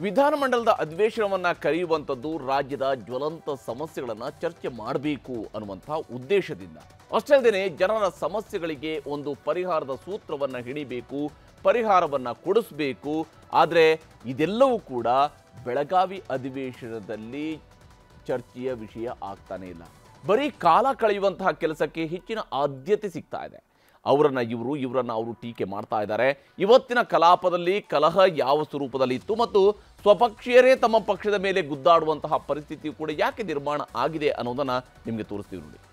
ವಿಧಾನಮಂಡಲದ ಅಧಿವೇಶನವನ್ನ ಕರೆಯುವಂಥದ್ದು ರಾಜ್ಯದ ಜ್ವಲಂತ ಸಮಸ್ಯೆಗಳನ್ನ ಚರ್ಚೆ ಮಾಡಬೇಕು ಅನ್ನುವಂಥ ಉದ್ದೇಶದಿಂದ ಅಷ್ಟೇ ಅಲ್ಲದೆ ಜನರ ಸಮಸ್ಯೆಗಳಿಗೆ ಒಂದು ಪರಿಹಾರದ ಸೂತ್ರವನ್ನ ಹಿಡಿಬೇಕು ಪರಿಹಾರವನ್ನ ಕೊಡಿಸಬೇಕು ಆದರೆ ಇದೆಲ್ಲವೂ ಕೂಡ ಬೆಳಗಾವಿ ಅಧಿವೇಶನದಲ್ಲಿ ಚರ್ಚೆಯ ವಿಷಯ ಆಗ್ತಾನೆ ಇಲ್ಲ ಬರೀ ಕಾಲ ಕಳೆಯುವಂತಹ ಕೆಲಸಕ್ಕೆ ಹೆಚ್ಚಿನ ಆದ್ಯತೆ ಸಿಗ್ತಾ ಇದೆ ಅವರನ್ನ ಇವರು ಇವರನ್ನ ಅವರು ಟೀಕೆ ಮಾಡ್ತಾ ಇದ್ದಾರೆ ಇವತ್ತಿನ ಕಲಾಪದಲ್ಲಿ ಕಲಹ ಯಾವ ಸ್ವರೂಪದಲ್ಲಿ ಇತ್ತು ಮತ್ತು ಸ್ವಪಕ್ಷೀಯರೇ ತಮ್ಮ ಪಕ್ಷದ ಮೇಲೆ ಗುದ್ದಾಡುವಂತಹ ಪರಿಸ್ಥಿತಿಯು ಕೂಡ ಯಾಕೆ ನಿರ್ಮಾಣ ಆಗಿದೆ ಅನ್ನೋದನ್ನ ನಿಮಗೆ ತೋರಿಸ್ತೀವಿ ನೋಡಿ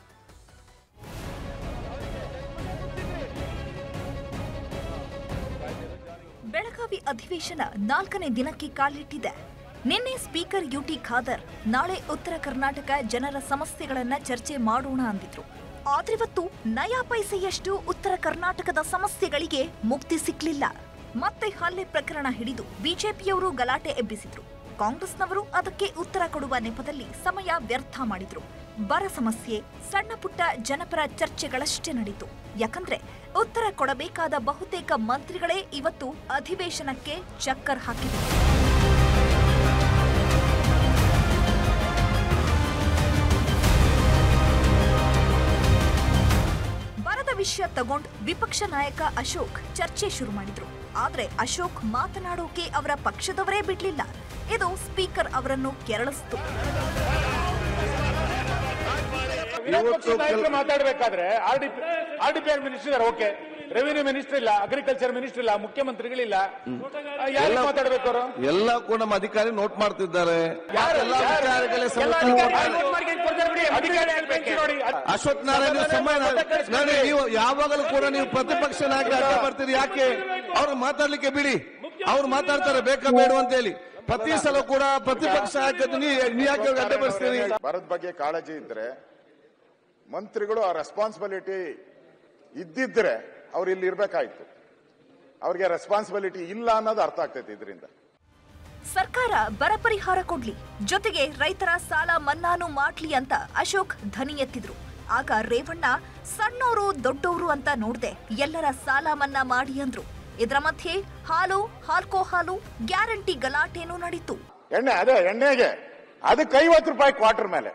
ಬೆಳಗಾವಿ ಅಧಿವೇಶನ ನಾಲ್ಕನೇ ದಿನಕ್ಕೆ ಕಾಲಿಟ್ಟಿದೆ ನಿನ್ನೆ ಸ್ಪೀಕರ್ ಯುಟಿ ಖಾದರ್ ನಾಳೆ ಉತ್ತರ ಕರ್ನಾಟಕ ಜನರ ಸಮಸ್ಯೆಗಳನ್ನ ಚರ್ಚೆ ಮಾಡೋಣ ಅಂದಿದ್ರು ಆದ್ರಿವತ್ತು ನಯಾ ಪೈಸೆಯಷ್ಟು ಉತ್ತರ ಕರ್ನಾಟಕದ ಸಮಸ್ಯೆಗಳಿಗೆ ಮುಕ್ತಿ ಸಿಕ್ಲಿಲ್ಲ ಮತ್ತೆ ಹಲ್ಲೆ ಪ್ರಕರಣ ಹಿಡಿದು ಬಿಜೆಪಿಯವರು ಗಲಾಟೆ ಎಬ್ಬಿಸಿದ್ರು ಕಾಂಗ್ರೆಸ್ನವರು ಅದಕ್ಕೆ ಉತ್ತರ ಕೊಡುವ ನೆಪದಲ್ಲಿ ಸಮಯ ವ್ಯರ್ಥ ಮಾಡಿದ್ರು ಬರ ಸಮಸ್ಯೆ ಸಣ್ಣ ಪುಟ್ಟ ಜನಪರ ಚರ್ಚೆಗಳಷ್ಟೇ ನಡೀತು ಯಾಕಂದ್ರೆ ಉತ್ತರ ಕೊಡಬೇಕಾದ ಬಹುತೇಕ ಮಂತ್ರಿಗಳೇ ಇವತ್ತು ಅಧಿವೇಶನಕ್ಕೆ ಚಕ್ಕರ್ ಹಾಕಿದರು ಬರದ ವಿಷಯ ತಗೊಂಡ್ ವಿಪಕ್ಷ ನಾಯಕ ಅಶೋಕ್ ಚರ್ಚೆ ಶುರು ಮಾಡಿದ್ರು ಆದ್ರೆ ಅಶೋಕ್ ಮಾತನಾಡೋಕೆ ಅವರ ಪಕ್ಷದವರೇ ಬಿಡ್ಲಿಲ್ಲ ಇದು ಸ್ಪೀಕರ್ ಅವರನ್ನು ಕೆರಳಿಸಿತು ಇವತ್ತು ನಾಯಕರು ಮಾತಾಡಬೇಕಾದ್ರೆ R D R D P R minister ಇದಾರೆ ಓಕೆ ರೆವಿನ್ಯೂ ಮಿನಿಸ್ಟರ್ ಇಲ್ಲ ಅಗ್ರಿಕಲ್ಚರ್ ಮಿನಿಸ್ಟರ್ ಇಲ್ಲ ಮುಖ್ಯಮಂತ್ರಿಗಳಿಲ್ಲ ಯಾರು ಮಾತಾಡ್ಬೇಕು ಅವರು ಎಲ್ಲ ಕೂಡ ನಮ್ಮ ಅಧಿಕಾರಿ ನೋಟ್ ಮಾಡ್ತಿದ್ದಾರೆ ಯಾರು? ಎಲ್ಲ ಯಾರು? ವಿಚಾರಗಳ ಎಲ್ಲ ಸಮಸ್ಯೆ ಅಧಿಕಾರಿ ನೋಡ್ತಾರೆ. ನೋಟ್ ಮಾಡ್ಕೊಂಡು ಕೊಡ್ತಾರೆ ಬಿಡಿ. ಅಧಿಕಾರಿ ಹೇಳ್ಬೇಕು ನೋಡಿ. ಅಶ್ವಥ್ ನಾರಾಯಣ ಸಮಯ ನೋಡಿ ನೀವು ಯಾವಾಗಲೂ ಕೂಡ ನೀವು ಪ್ರತಿಪಕ್ಷ ನಾಯಕರ ಅಡ್ಡ ಬರ್ತೀರಿ ಯಾಕೆ ಅವ್ರು ಮಾತಾಡ್ಲಿಕ್ಕೆ ಬಿಡಿ ಅವ್ರು ಮಾತಾಡ್ತಾರೆ ಬೇಕಾ ಬೇಡ ಅಂತ ಹೇಳಿ ಪ್ರತಿ ಸಲ ಕೂಡ ಪ್ರತಿಪಕ್ಷ ಹಾಕಿದ್ದು ನೀ ನೀ ಯಾಕೆ ಅವ್ರಿಗೆ ಅಡ್ಡ ಬರ್ಸ್ತೀರಿ ಬರದ ಬಗ್ಗೆ ಕಾಳಜಿ ಇದ್ರೆ ಮಂತ್ರಿಗಳು ಆ ರೆಸ್ಪಾನ್ಸಿಬಿಲಿಟಿ ಇದ್ದಿದ್ರೆ ಅವ್ರು ಇಲ್ಲಿ ಇರ್ಬೇಕಾಯ್ತು ಅವ್ರಿಗೆ ರೆಸ್ಪಾನ್ಸಿಬಿಲಿಟಿ ಇಲ್ಲ ಅನ್ನೋದು ಅರ್ಥ ಆಗ್ತೈತೆ ಇದರಿಂದ ಸರ್ಕಾರ ಬರ ಪರಿಹಾರ ಕೊಡ್ಲಿ ಜೊತೆಗೆ ರೈತರ ಸಾಲ ಮನ್ನಾನು ಮಾಡ್ಲಿ ಅಂತ ಅಶೋಕ್ ಧ್ವನಿ ಎತ್ತಿದ್ರು ಆಗ ರೇವಣ್ಣ ಸಣ್ಣೋರು ದೊಡ್ಡೋರು ಅಂತ ನೋಡ್ದೆ ಎಲ್ಲರ ಸಾಲ ಮನ್ನಾ ಮಾಡಿ ಅಂದ್ರು ಇದರ ಮಧ್ಯೆ ಹಾಲು ಹಾಲ್ಕೋ ಹಾಲು ಗ್ಯಾರಂಟಿ ಗಲಾಟೆನೂ ನಡೀತು ಎಣ್ಣೆ ಅದೇ ಎಣ್ಣೆಗೆ ಅದಕ್ಕೆ ಐವತ್ತು ರೂಪಾಯಿ ಕ್ವಾರ್ಟರ್ ಮೇಲೆ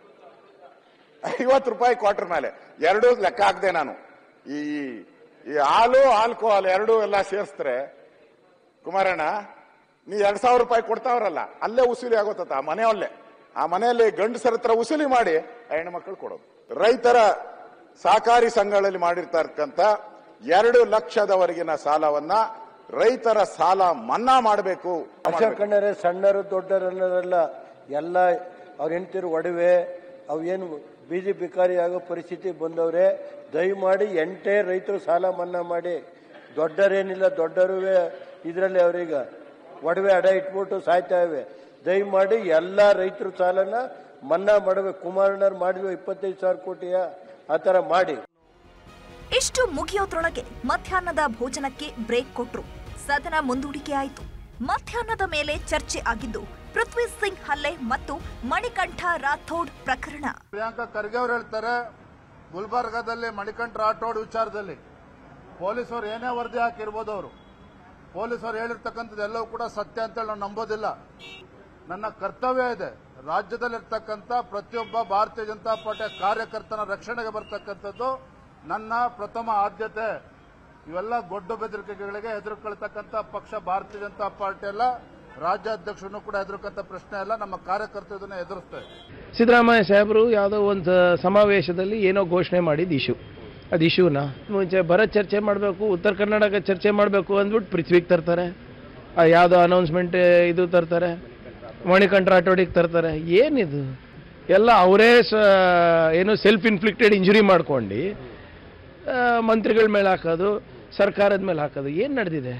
ಐವತ್ತು ರೂಪಾಯಿ ಕ್ವಾರ್ಟರ್ ಮೇಲೆ ಎರಡೂ ಲೆಕ್ಕ ಹಾಕ್ದೆ ನಾನು ಈ ಈ ಹಾಲು ಆಲ್ಕೋಹಾಲ್ ಎರಡೂ ಎಲ್ಲ ಸೇರಿಸಿದ್ರೆ ಕುಮಾರಣ್ಣ ನೀ ಎರಡ್ ಸಾವಿರ ರೂಪಾಯಿ ಕೊಡ್ತಾವ್ರಲ್ಲ ಅಲ್ಲೇ ಉಸುಲಿ ಆಗೋತತ್ತ ಆ ಮನೆಯಲ್ಲೇ ಆ ಮನೆಯಲ್ಲಿ ಗಂಡಸರ ಹತ್ರ ಉಸುಲಿ ಮಾಡಿ ಆ ಹೆಣ್ಮಕ್ಳು ಕೊಡೋದು ರೈತರ ಸಹಕಾರಿ ಸಂಘಗಳಲ್ಲಿ ಮಾಡಿರ್ತಕ್ಕಂಥ ಎರಡು ಲಕ್ಷದವರೆಗಿನ ಸಾಲವನ್ನ ರೈತರ ಸಾಲ ಮನ್ನಾ ಮಾಡಬೇಕು ಕಣ್ಣರೆ ಸಣ್ಣರು ದೊಡ್ಡರು ಅನ್ನೋದಲ್ಲ ಎಲ್ಲ ಅವ್ರ ಹೆಂಡತಿರು ಒಡವೆ ಅವು ಏನು ಬೀದಿ ಬಿಕಾರಿ ಆಗೋ ಪರಿಸ್ಥಿತಿ ಬಂದವ್ರೆ ದಯಮಾಡಿ ಎಂಟೇ ರೈತರು ಸಾಲ ಮನ್ನಾ ಮಾಡಿ ದೊಡ್ಡರೇನಿಲ್ಲ ದೊಡ್ಡರುವೆ ಇದರಲ್ಲಿ ಅವ್ರೀಗ ಒಡವೆ ಅಡ ಇಟ್ಬಿಟ್ಟು ಸಾಯ್ತಾ ಇವೆ ದಯಮಾಡಿ ಎಲ್ಲ ರೈತರ ಸಾಲನ ಮನ್ನಾ ಮಾಡಬೇಕು ಕುಮಾರಣ್ಣವ್ರು ಮಾಡಿದ್ವು ಇಪ್ಪತ್ತೈದು ಸಾವಿರ ಕೋಟಿಯ ಆ ಥರ ಮಾಡಿ ಇಷ್ಟು ಮುಗಿಯೋದ್ರೊಳಗೆ ಮಧ್ಯಾಹ್ನದ ಭೋಜನಕ್ಕೆ ಬ್ರೇಕ್ ಕೊಟ್ರು ಸದನ ಮುಂದೂಡಿಕೆ ಆಯಿತು ಮಧ್ಯಾಹ್ನದ ಮೇಲೆ ಚರ್ಚೆ ಆಗಿದ್ದು ಪೃಥ್ವಿ ಸಿಂಗ್ ಹಲ್ಲೆ ಮತ್ತು ಮಣಿಕಂಠ ರಾಥೋಡ್ ಪ್ರಕರಣ ಪ್ರಿಯಾಂಕಾ ಖರ್ಗೆ ಅವರು ಹೇಳ್ತಾರೆ ಗುಲ್ಬರ್ಗಾದಲ್ಲಿ ಮಣಿಕಂಠ ರಾಠೋಡ್ ವಿಚಾರದಲ್ಲಿ ಪೊಲೀಸರು ಏನೇ ವರದಿ ಹಾಕಿರ್ಬೋದು ಅವರು ಪೊಲೀಸರು ಹೇಳಿರ್ತಕ್ಕಂಥದ್ದು ಎಲ್ಲವೂ ಕೂಡ ಸತ್ಯ ಅಂತೇಳಿ ನಾವು ನಂಬೋದಿಲ್ಲ ನನ್ನ ಕರ್ತವ್ಯ ಇದೆ ರಾಜ್ಯದಲ್ಲಿರ್ತಕ್ಕಂಥ ಪ್ರತಿಯೊಬ್ಬ ಭಾರತೀಯ ಜನತಾ ಪಾರ್ಟಿಯ ಕಾರ್ಯಕರ್ತನ ರಕ್ಷಣೆಗೆ ಬರ್ತಕ್ಕಂಥದ್ದು ನನ್ನ ಪ್ರಥಮ ಆದ್ಯತೆ ಇವೆಲ್ಲ ಗೊಡ್ಡು ಬೆದರಿಕೆಗಳಿಗೆ ಹೆದರ್ಕೊಳ್ತಕ್ಕಂಥ ಪಕ್ಷ ಭಾರತೀಯ ಜನತಾ ಪಾರ್ಟಿ ಅಲ್ಲ ರಾಜ್ಯಾಧ್ಯಕ್ಷರನ್ನು ಕೂಡ ಹೆದರ್ಕಂತ ಪ್ರಶ್ನೆ ಅಲ್ಲ ನಮ್ಮ ಕಾರ್ಯಕರ್ತರು ಇದನ್ನು ಎದುರಿಸ್ತೇವೆ ಸಿದ್ದರಾಮಯ್ಯ ಸಾಹೇಬರು ಯಾವುದೋ ಒಂದು ಸಮಾವೇಶದಲ್ಲಿ ಏನೋ ಘೋಷಣೆ ಮಾಡಿದ ಇಶ್ಯೂ ಅದು ಇಶ್ಯೂನ ಮುಂಚೆ ಬರೋ ಚರ್ಚೆ ಮಾಡಬೇಕು ಉತ್ತರ ಕರ್ನಾಟಕ ಚರ್ಚೆ ಮಾಡಬೇಕು ಅಂದ್ಬಿಟ್ಟು ಪೃಥ್ವಿಗೆ ತರ್ತಾರೆ ಆ ಯಾವುದೋ ಅನೌನ್ಸ್ಮೆಂಟ್ ಇದು ತರ್ತಾರೆ ಮಣಿಕಂಠ ರಾಠೋಡಿಗೆ ತರ್ತಾರೆ ಏನಿದು ಎಲ್ಲ ಅವರೇ ಸ ಏನು ಸೆಲ್ಫ್ ಇನ್ಫ್ಲಿಕ್ಟೆಡ್ ಇಂಜುರಿ ಮಾಡ್ಕೊಂಡು ಮಂತ್ರಿಗಳ ಮೇಲೆ ಹಾಕೋದು ಸರ್ಕಾರದ ಮೇಲೆ ಹಾಕೋದು ಏನು ನಡೆದಿದೆ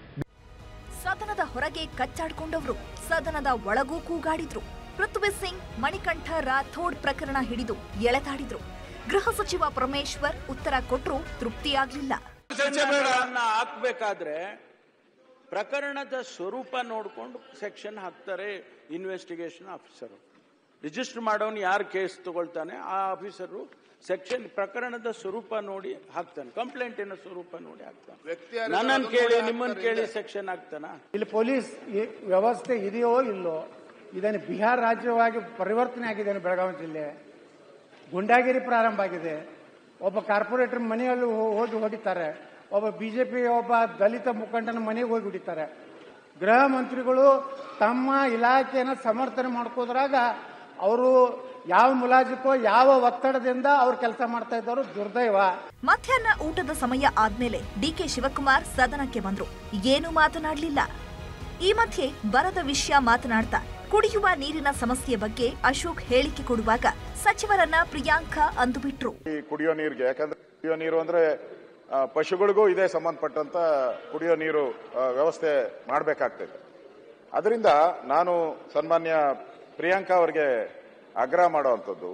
ಸದನದ ಹೊರಗೆ ಕಚ್ಚಾಡ್ಕೊಂಡವರು ಸದನದ ಒಳಗೂ ಕೂಗಾಡಿದ್ರು ಪೃಥ್ವಿ ಸಿಂಗ್ ಮಣಿಕಂಠ ರಾಥೋಡ್ ಪ್ರಕರಣ ಹಿಡಿದು ಎಳೆದಾಡಿದ್ರು ಗೃಹ ಸಚಿವ ಪರಮೇಶ್ವರ್ ಉತ್ತರ ಕೊಟ್ರೂ ತೃಪ್ತಿಯಾಗ್ಲಿಲ್ಲ ಪ್ರಕರಣಗಳನ್ನ ಹಾಕ್ಬೇಕಾದ್ರೆ ಪ್ರಕರಣದ ಸ್ವರೂಪ ನೋಡ್ಕೊಂಡು ಸೆಕ್ಷನ್ ಹಾಕ್ತಾರೆ ಇನ್ವೆಸ್ಟಿಗೇಷನ್ ಆಫೀಸರು ರಿಜಿಸ್ಟರ್ ಮಾಡೋನು ಯಾರು ಕೇಸ್ ತಗೊಳ್ತಾನೆ ಆ ಆಫೀಸರು ಸೆಕ್ಷನ್ ಪ್ರಕರಣದ ಸ್ವರೂಪ ನೋಡಿ ಹಾಕ್ತಾನೆ ಕಂಪ್ಲೇಂಟಿನ ಸ್ವರೂಪ ನೋಡಿ ಹಾಕ್ತಾನೆ ವ್ಯಕ್ತಿಯ ನನ್ನನ್ನು ಕೇಳಿ ನಿಮ್ಮನ್ನು ಕೇಳಿ ಸೆಕ್ಷನ್ ಹಾಕ್ತಾನ ಇಲ್ಲಿ ಪೊಲೀಸ್ ಈ ವ್ಯವಸ್ಥೆ ಇದೆಯೋ ಇಲ್ಲೋ ಇದನ್ನು ಬಿಹಾರ ರಾಜ್ಯವಾಗಿ ಪರಿವರ್ತನೆ ಆಗಿದೆ ಬೆಳಗಾವಿ ಜಿಲ್ಲೆ ಗುಂಡಾಗಿರಿ ಪ್ರಾರಂಭ ಆಗಿದೆ ಒಬ್ಬ ಕಾರ್ಪೊರೇಟರ್ ಮನೆಯಲ್ಲಿ ಹೋ- ಹೋಗಿ ಹೊಡಿತಾರೆ ಒಬ್ಬ ಬಿಜೆಪಿ ಒಬ್ಬ ದಲಿತ ಮುಖಂಡನ ಮನೆಗೆ ಹೋಗಿ ಹೊಡಿತಾರೆ ಗೃಹ ಮಂತ್ರಿಗಳು ತಮ್ಮ ಇಲಾಖೆಯನ್ನು ಸಮರ್ಥನೆ ಮಾಡ್ಕೋದ್ರಾಗ ಅವರು ಯಾವ ಮುಲಾಜಿಕೋ ಯಾವ ಒತ್ತಡದಿಂದ ಅವ್ರು ಕೆಲಸ ಮಾಡ್ತಾ ಇದ್ದವರು ದುರ್ದೈವ ಮಧ್ಯಾಹ್ನ ಊಟದ ಸಮಯ ಆದ್ಮೇಲೆ ಡಿಕೆ ಶಿವಕುಮಾರ್ ಸದನಕ್ಕೆ ಬಂದ್ರು ಏನೂ ಮಾತನಾಡಲಿಲ್ಲ ಈ ಮಧ್ಯೆ ಬರದ ವಿಷಯ ಮಾತನಾಡ್ತಾ ಕುಡಿಯುವ ನೀರಿನ ಸಮಸ್ಯೆ ಬಗ್ಗೆ ಅಶೋಕ್ ಹೇಳಿಕೆ ಕೊಡುವಾಗ ಸಚಿವರನ್ನ ಪ್ರಿಯಾಂಕಾ ಅಂದುಬಿಟ್ರು ಈ ಕುಡಿಯೋ ನೀರಿಗೆ ಯಾಕಂದ್ರೆ ಕುಡಿಯೋ ನೀರು ಅಂದ್ರೆ ಆ, ಪಶುಗಳಿಗೂ ಇದೇ ಸಂಬಂಧಪಟ್ಟಂತ ಕುಡಿಯೋ ನೀರು ಆ, ವ್ಯವಸ್ಥೆ ಮಾಡಬೇಕಾಗ್ತದೆ ಅದರಿಂದ ನಾನು ಸನ್ಮಾನ್ಯ ಪ್ರಿಯಾಂಕಾ ಅವರಿಗೆ ಆಗ್ರಹ ಮಾಡುವಂಥದ್ದು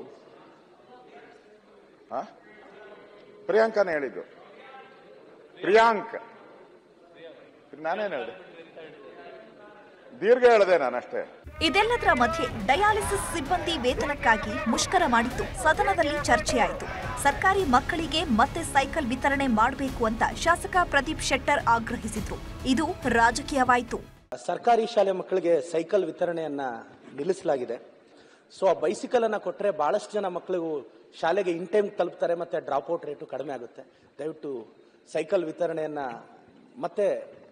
ಆ? ಪ್ರಿಯಾಂಕಾನೇ ಹೇಳಿದ್ದು ಪ್ರಿಯಾಂಕ್ ನಾನೇನು ಹೇಳಿದೆ ದೀರ್ಘ ಹೇಳಿದೆ ನಾನು ಅಷ್ಟೇ ಇದೆಲ್ಲದರ ಮಧ್ಯೆ ಡಯಾಲಿಸಿಸ್ ಸಿಬ್ಬಂದಿ ವೇತನಕ್ಕಾಗಿ ಮುಷ್ಕರ ಮಾಡಿದ್ದು ಸದನದಲ್ಲಿ ಚರ್ಚೆಯಾಯಿತು ಸರ್ಕಾರಿ ಮಕ್ಕಳಿಗೆ ಮತ್ತೆ ಸೈಕಲ್ ವಿತರಣೆ ಮಾಡಬೇಕು ಅಂತ ಶಾಸಕ ಪ್ರದೀಪ್ ಶೆಟ್ಟರ್ ಆಗ್ರಹಿಸಿದ್ರು ಇದು ರಾಜಕೀಯವಾಯಿತು ಸರ್ಕಾರಿ ಶಾಲೆ ಮಕ್ಕಳಿಗೆ ಸೈಕಲ್ ವಿತರಣೆಯನ್ನ ನಿಲ್ಲಿಸಲಾಗಿದೆ ಸೊ ಆ ಬೈಸಿಕಲ್ ಅನ್ನ ಕೊಟ್ಟರೆ ಬಹಳಷ್ಟು ಜನ ಮಕ್ಕಳಿಗೂ ಶಾಲೆಗೆ ಇನ್ ಟೈಮ್ ತಲುಪ್ತಾರೆ ಮತ್ತೆ ಡ್ರಾಪ್ ಔಟ್ ರೇಟು ಕಡಿಮೆ ಆಗುತ್ತೆ ದಯವಿಟ್ಟು ಸೈಕಲ್ ವಿತರಣೆಯನ್ನ ಮತ್ತೆ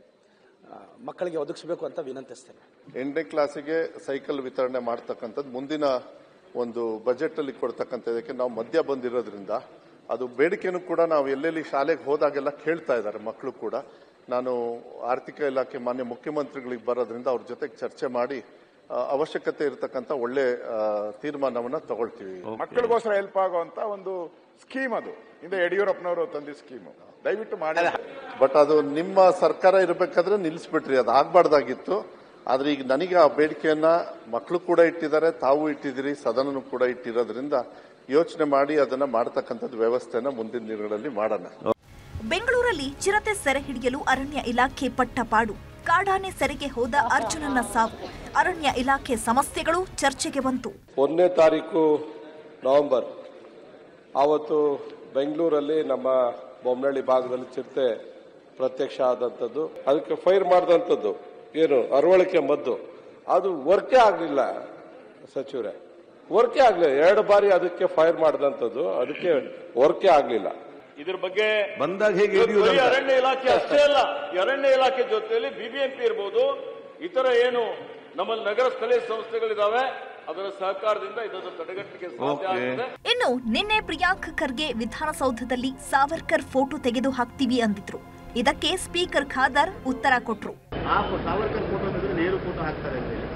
ಆ, ಮಕ್ಕಳಿಗೆ ಒದಗಿಸಬೇಕು ಅಂತ ವಿನಂತಿಸ್ತೇನೆ ಎಂಟನೇ ಕ್ಲಾಸಿಗೆ ಸೈಕಲ್ ವಿತರಣೆ ಮಾಡ್ತಕ್ಕಂಥದ್ದು ಮುಂದಿನ ಒಂದು ಬಜೆಟ್ ಅಲ್ಲಿ ಕೊಡ್ತಕ್ಕಂಥದ್ದಕ್ಕೆ ನಾವು ಮಧ್ಯ ಬಂದಿರೋದ್ರಿಂದ ಅದು ಬೇಡಿಕೆನೂ ಕೂಡ ನಾವು ಎಲ್ಲೆಲ್ಲಿ ಶಾಲೆಗೆ ಹೋದಾಗೆಲ್ಲ ಕೇಳ್ತಾ ಇದ್ದಾರೆ ಮಕ್ಕಳು ಕೂಡ ನಾನು ಆರ್ಥಿಕ ಇಲಾಖೆ ಮಾನ್ಯ ಮುಖ್ಯಮಂತ್ರಿಗಳಿಗೆ ಬರೋದ್ರಿಂದ ಅವ್ರ ಜೊತೆಗೆ ಚರ್ಚೆ ಮಾಡಿ ಆ, ಅವಶ್ಯಕತೆ ಇರತಕ್ಕಂಥ ಒಳ್ಳೆ ಆ, ತೀರ್ಮಾನವನ್ನ ತಗೊಳ್ತೀವಿ ಮಕ್ಕಳಿಗೋಸ್ಕರ ಹೆಲ್ಪ್ ಆಗುವಂತ ಒಂದು ಸ್ಕೀಮ್ ಅದು ಹಿಂದೆ ಯಡಿಯೂರಪ್ಪನವರು ತಂದಿದ್ದ ಸ್ಕೀಮ್ ದಯವಿಟ್ಟು ಮಾಡಿ ಬಟ್ ಅದು ನಿಮ್ಮ ಸರ್ಕಾರ ಇರಬೇಕಾದ್ರೆ ನಿಲ್ಲಿಸ್ಬಿಟ್ರಿ ಅದು ಆಗ್ಬಾರ್ದಾಗಿತ್ತು ಆದ್ರೆ ಈಗ ನನಗೆ ಆ ಬೇಡಿಕೆಯನ್ನ ಮಕ್ಕಳು ಕೂಡ ಇಟ್ಟಿದ್ದಾರೆ ತಾವು ಇಟ್ಟಿದ್ದೀರಿ ಸದನನು ಕೂಡ ಇಟ್ಟಿರೋದ್ರಿಂದ ಯೋಚನೆ ಮಾಡಿ ಅದನ್ನ ಮಾಡತಕ್ಕಂಥದ್ದು ವ್ಯವಸ್ಥೆನ ಮುಂದಿನ ದಿನಗಳಲ್ಲಿ ಮಾಡೋಣ ಬೆಂಗಳೂರಲ್ಲಿ ಚಿರತೆ ಸೆರೆ ಹಿಡಿಯಲು ಅರಣ್ಯ ಇಲಾಖೆ ಪಟ್ಟಪಾಡು ಕಾಡಾನೆ ಸೆರೆಗೆ ಹೋದ ಅರ್ಜುನನ ಸಾವು ಅರಣ್ಯ ಇಲಾಖೆ ಸಮಸ್ಯೆಗಳು ಚರ್ಚೆಗೆ ಬಂತು ಒಂದನೇ ತಾರೀಕು ನವೆಂಬರ್ ಆವತ್ತು ಬೆಂಗಳೂರಲ್ಲಿ ನಮ್ಮ ಬೊಮ್ಮನಹಳ್ಳಿ ಭಾಗದಲ್ಲಿ ಚಿರತೆ ಪ್ರತ್ಯಕ್ಷ ಆದಂಥದ್ದು ಅದಕ್ಕೆ ಫೈರ್ ಮಾಡಿದಂಥದ್ದು ಏನು ಅರವಳಿಕೆ ಮದ್ದು ಅದು ವರ್ಕೇ ಆಗಲಿಲ್ಲ ಸಚಿವರೇ ವರ್ಕೇ ಆಗಲಿಲ್ಲ ಎರಡು ಬಾರಿ ಅದಕ್ಕೆ ಫೈರ್ ಮಾಡಿದಂಥದ್ದು ಅದಕ್ಕೆ ವರ್ಕೇ ಆಗಲಿಲ್ಲ ಇದ್ರ ಬಗ್ಗೆ ಬಂದಾಗ ಹೇಗೆ ಇವತ್ತು ಬರೀ ಹಿಡಿಯುವುದಂತ? ಅರಣ್ಯ ಇಲಾಖೆ ಅಷ್ಟೇ ಅಲ್ಲ ಈ ಅರಣ್ಯ ಇಲಾಖೆ ಜೊತೆಯಲ್ಲಿ ಬಿಬಿಎಂಪಿ ಇರ್ಬೋದು ಇತರ ಏನು ನಮ್ಮಲ್ಲಿ ನಗರ ಸ್ಥಳೀಯ ಸಂಸ್ಥೆಗಳಿದಾವೆ ಅದರ ಸಹಕಾರದಿಂದ ಇದನ್ನು ತಡೆಗಟ್ಟಲಿಕ್ಕೆ ಸಾಧ್ಯ ಆಗ್ತದೆ ಇನ್ನು ನಿನ್ನೆ ಪ್ರಿಯಾಂಕ್ ಖರ್ಗೆ ವಿಧಾನಸೌಧದಲ್ಲಿ ಸಾವರ್ಕರ್ ಫೋಟೋ ತೆಗೆದು ಹಾಕ್ತೀವಿ ಅಂದಿದ್ರು ಇದಕ್ಕೆ ಸ್ಪೀಕರ್ ಖಾದರ್ ಉತ್ತರ ಕೊಟ್ರು ಸಾವರ್ಕರ್ ಫೋಟೋ ತೆಗೆದ್ರೆ ನೇರು ಫೋಟೋ ಹಾಕ್ತಾರೆ ಅಂತ ಹೇಳಿ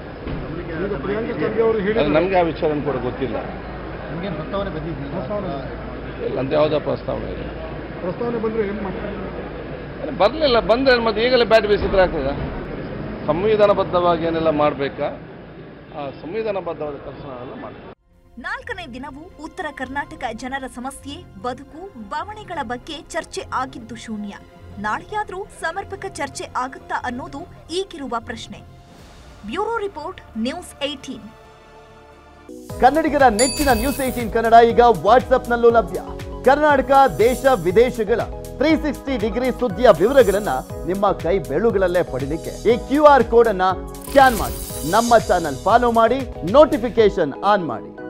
ನಮ್ಗೆ ಆ ವಿಚಾರ ಕೂಡ ಗೊತ್ತಿಲ್ಲ ನಿಮಗೆ ಪ್ರಸ್ತಾವನೆ ಬಂದಿದ್ದೀವಿ ಅಂತ ಯಾವುದೋ ಪ್ರಸ್ತಾವನೆ ಇಲ್ಲ ಪ್ರಸ್ತಾವನೆ ಬಂದ್ರೆ ಏನ್ ಮಾಡ್ತಾರೆ ಬರಲಿಲ್ಲ ಬಂದ್ರೆ ಮತ್ತೆ ಈಗಲೇ ಬ್ಯಾಟ್ ಬೀಸಿದ್ರೆ ಆಗ್ತದ ಸಂವಿಧಾನಬದ್ಧವಾಗಿ ಏನೆಲ್ಲ ಮಾಡಬೇಕಾ ಆ ಸಂವಿಧಾನಬದ್ಧವಾದ ಕೆಲಸನೆಲ್ಲ ಮಾಡ್ಬೇಕು ನಾಲ್ಕನೇ ದಿನವೂ ಉತ್ತರ ಕರ್ನಾಟಕ ಜನರ ಸಮಸ್ಯೆ ಬದುಕು ಬವಣೆಗಳ ಬಗ್ಗೆ ಚರ್ಚೆ ಆಗಿದ್ದು ಶೂನ್ಯ ನಾಳೆಯಾದ್ರೂ ಸಮರ್ಪಕ ಚರ್ಚೆ ಆಗುತ್ತಾ ಅನ್ನೋದು ಈಗಿರುವ ಪ್ರಶ್ನೆ ಬ್ಯೂರೋ ರಿಪೋರ್ಟ್ ನ್ಯೂಸ್ ಏಟೀನ್ ಕನ್ನಡಿಗರ ನೆಚ್ಚಿನ ನ್ಯೂಸ್ ಏಟೀನ್ ಕನ್ನಡ ಈಗ ವಾಟ್ಸ್ಆಪ್ನಲ್ಲೂ ಲಭ್ಯ ಕರ್ನಾಟಕ ದೇಶ ವಿದೇಶಗಳ ತ್ರೀ ಸಿಕ್ಸ್ಟಿ ಡಿಗ್ರಿ ಸುದ್ದಿಯ ವಿವರಗಳನ್ನ ನಿಮ್ಮ ಕೈ ಬೆಳುಗಳಲ್ಲೇ ಪಡಿಲಿಕ್ಕೆ ಈ ಕ್ಯೂ ಆರ್ ಕೋಡ್ ಅನ್ನ ಸ್ಕ್ಯಾನ್ ಮಾಡಿ ನಮ್ಮ ಚಾನಲ್ ಫಾಲೋ ಮಾಡಿ ನೋಟಿಫಿಕೇಶನ್ ಆನ್ ಮಾಡಿ